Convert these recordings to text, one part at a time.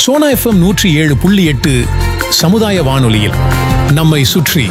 Sona FM நூற்றி ஏழு புள்ளி எட்டு சமுதாய வானொலியில் நம்மை சுற்றி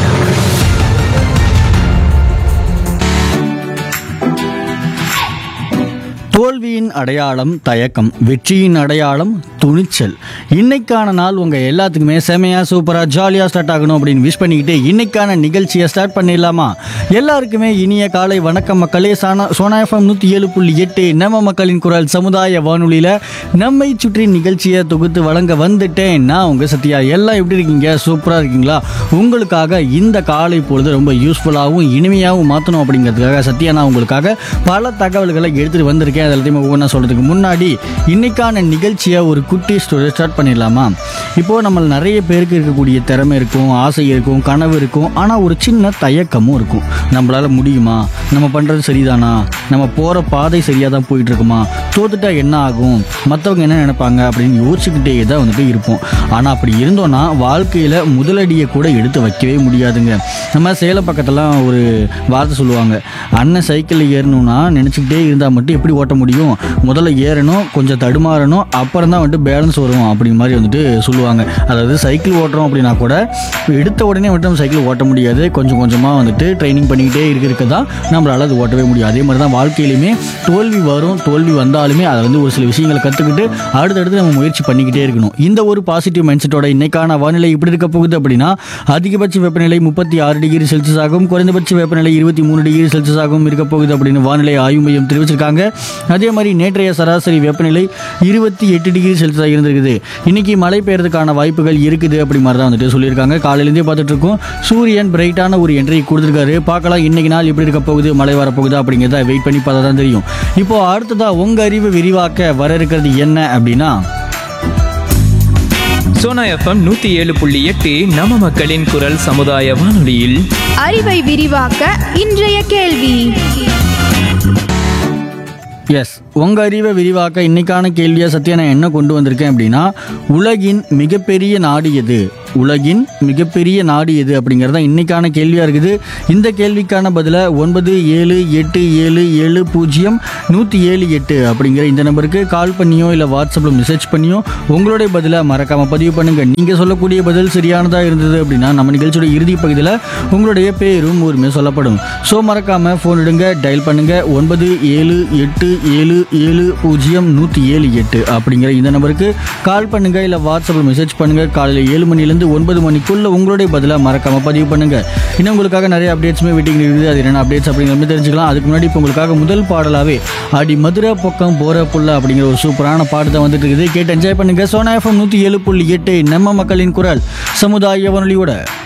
தோல்வியின் அடையாளம் தயக்கம் வெற்றியின் அடையாளம் துணிச்சல் இன்னைக்கான நாள் உங்க எல்லாத்துக்குமே செமையா சூப்பரா ஜாலியா ஸ்டார்ட் ஆகணும் அப்படின்னு விஷ் பண்ணிக்கிட்டு இன்னைக்கான நிகழ்ச்சியை ஸ்டார்ட் பண்ணிடலாமா எல்லாருக்குமே இனிய காலை வணக்கம் மக்களே சானா சோனா எஃப்எம் நூற்றி ஏழு புள்ளி எட்டு நம்ம மக்களின் குரல் சமுதாய வானொலியில நம்மை சுற்றி நிகழ்ச்சியை தொகுத்து வழங்க வந்துட்டேன் நான் உங்க சத்யா எல்லாம் எப்படி இருக்கீங்க சூப்பரா இருக்கீங்களா உங்களுக்காக இந்த காலை பொழுது ரொம்ப யூஸ்ஃபுல்லாகவும் இனிமையாகவும் மாற்றணும் அப்படிங்கிறதுக்காக சத்யா நான் உங்களுக்காக பல தகவல்களை எடுத்துட்டு வந்திருக்கேன் அது எல்லாத்தையுமே ஒவ்வொன்றா சொல்றதுக்கு முன்னாடி இன்னைக்கான நிகழ்ச்சியை ஒரு குட்டி ஸ்டோரி ஸ்டார்ட் பண்ணிடலாமா இப்போ நம்ம நிறைய பேருக்கு இருக்கக்கூடிய திறமை இருக்கும் ஆசை இருக்கும் கனவு இருக்கும் ஆனால் ஒரு சின்ன தயக்கமும் இருக்கும் நம்மளால முடியுமா நம்ம பண்றது சரிதானா நம்ம போற பாதை சரியாக தான் போயிட்டு இருக்குமா தோத்துட்டா என்ன ஆகும் மற்றவங்க என்ன நினைப்பாங்க அப்படின்னு யோசிச்சுக்கிட்டே தான் வந்துட்டு இருப்போம் ஆனால் அப்படி இருந்தோம்னா வாழ்க்கையில் முதலடியை கூட எடுத்து வைக்கவே முடியாதுங்க நம்ம சேலம் பக்கத்துலாம் ஒரு வார்த்தை சொல்லுவாங்க அண்ணன் சைக்கிளில் ஏறணும்னா நினச்சிக்கிட்டே இருந்தால் மட்டும் எப்படி ஓட்ட முடியும் முதல்ல ஏறணும் கொஞ்சம் தடுமாறணும் அப்புறம் தான் வந்துட்டு பேலன்ஸ் வரும் அப்படி மாதிரி வந்துட்டு சொல்லுவாங்க அதாவது சைக்கிள் ஓட்டுறோம் அப்படின்னா கூட எடுத்த உடனே வந்துட்டு நம்ம சைக்கிள் ஓட்ட முடியாது கொஞ்சம் கொஞ்சமாக வந்துட்டு ட்ரைனிங் பண்ணிக்கிட்டே இருக்க இருக்க தான் நம்மளால் அது ஓட்டவே முடியும் அதே மாதிரி தான் வாழ்க்கையிலுமே தோல்வி வரும் தோல்வி வந்தாலுமே அதை வந்து ஒரு சில விஷயங்களை கற்றுக்கிட்டு அடுத்தடுத்து நம்ம முயற்சி பண்ணிக்கிட்டே இருக்கணும் இந்த ஒரு பாசிட்டிவ் மைண்ட் செட்டோட இன்னைக்கான வானிலை இப்படி இருக்க போகுது அப்படின்னா அதிகபட்ச வெப்பநிலை முப்பத்தி ஆறு டிகிரி செல்சியஸ் ஆகும் குறைந்தபட்ச வெப்பநிலை இருபத்தி மூணு டிகிரி செல்சியஸ் ஆகும் இருக்க போகுது அப்படின்னு வானிலை ஆய்வு மையம் தெரிவிச்சிருக்காங்க அதே மாதிரி நேற்றைய சராசரி வெப்பநிலை இருபத்தி எட்டு டிகிரி செல்சியஸாக இருந்திருக்குது இன்னைக்கு மழை பெய்யறதுக்கான வாய்ப்புகள் இருக்குது அப்படி மாதிரி தான் வந்துட்டு சொல்லியிருக்காங்க காலையிலேருந்தே பார்த்துட்டு இருக்கோம் சூரியன் பிரைட்டான ஒரு என்ட்ரி கொடுத்துருக்காரு பார்க்கலாம் இன்னைக்கு நாள் எப்படி இருக்க போகுது மழை வரப்போகுதா அப்படிங்கிறத வெயிட் பண்ணி பார்த்தா தான் தெரியும் இப்போ அடுத்ததா உங்க அறிவு விரிவாக்க வர இருக்கிறது என்ன அப்படின்னா சோனா எஃப்எம் நூத்தி ஏழு புள்ளி எட்டு நம்ம மக்களின் குரல் சமுதாய வானொலியில் அறிவை விரிவாக்க இன்றைய கேள்வி எஸ் உங்க அறிவை விரிவாக்க இன்னைக்கான கேள்வியா சத்யா நான் என்ன கொண்டு வந்திருக்கேன் அப்படின்னா உலகின் மிகப்பெரிய நாடு எது உலகின் மிகப்பெரிய நாடு எது அப்படிங்கிறது தான் இன்னைக்கான கேள்வியா இருக்குது இந்த கேள்விக்கான பதிலை ஒன்பது ஏழு எட்டு ஏழு ஏழு பூஜ்ஜியம் நூற்றி ஏழு எட்டு அப்படிங்கிற இந்த நம்பருக்கு கால் பண்ணியோ இல்லை வாட்ஸ்அப்பில் மெசேஜ் பண்ணியோ உங்களுடைய பதிலை மறக்காம பதிவு பண்ணுங்க நீங்க சொல்லக்கூடிய பதில் சரியானதா இருந்தது அப்படின்னா நம்ம நிகழ்ச்சியோட இறுதி பகுதியில் உங்களுடைய பேரும் ஊருமே சொல்லப்படும் ஸோ மறக்காம ஃபோன் எடுங்க டயல் பண்ணுங்க ஒன்பது ஏழு எட்டு ஏழு ஏழு பூஜ்ஜியம் நூற்றி ஏழு எட்டு அப்படிங்கிற இந்த நம்பருக்கு கால் பண்ணுங்க இல்லை வாட்ஸ்அப்பில் மெசேஜ் பண்ணுங்க காலையில் ஏழு மணிலேருந்து ஒன்பது மணிக்குள்ள உங்களுடைய பதிலை மறக்காம பதிவு பண்ணுங்க இன்னும் உங்களுக்காக நிறைய அப்டேட்ஸுமே வெயிட்டிங் இருக்குது அது என்னென்ன அப்டேட்ஸ் அப்படிங்கிற மாதிரி தெரிஞ்சுக்கலாம் அதுக்கு முன்னாடி இப்போ உங்களுக்காக முதல் பாடலாவே அடி மதுரை பக்கம் போற புள்ள அப்படிங்கிற ஒரு சூப்பரான பாட்டு தான் வந்துட்டு இருக்குது கேட்டு என்ஜாய் பண்ணுங்க சோனா எஃப்எம் நூற்றி ஏழு புள்ளி எட்டு நம்ம மக்களின் குரல் சமுதாய வானொலியோட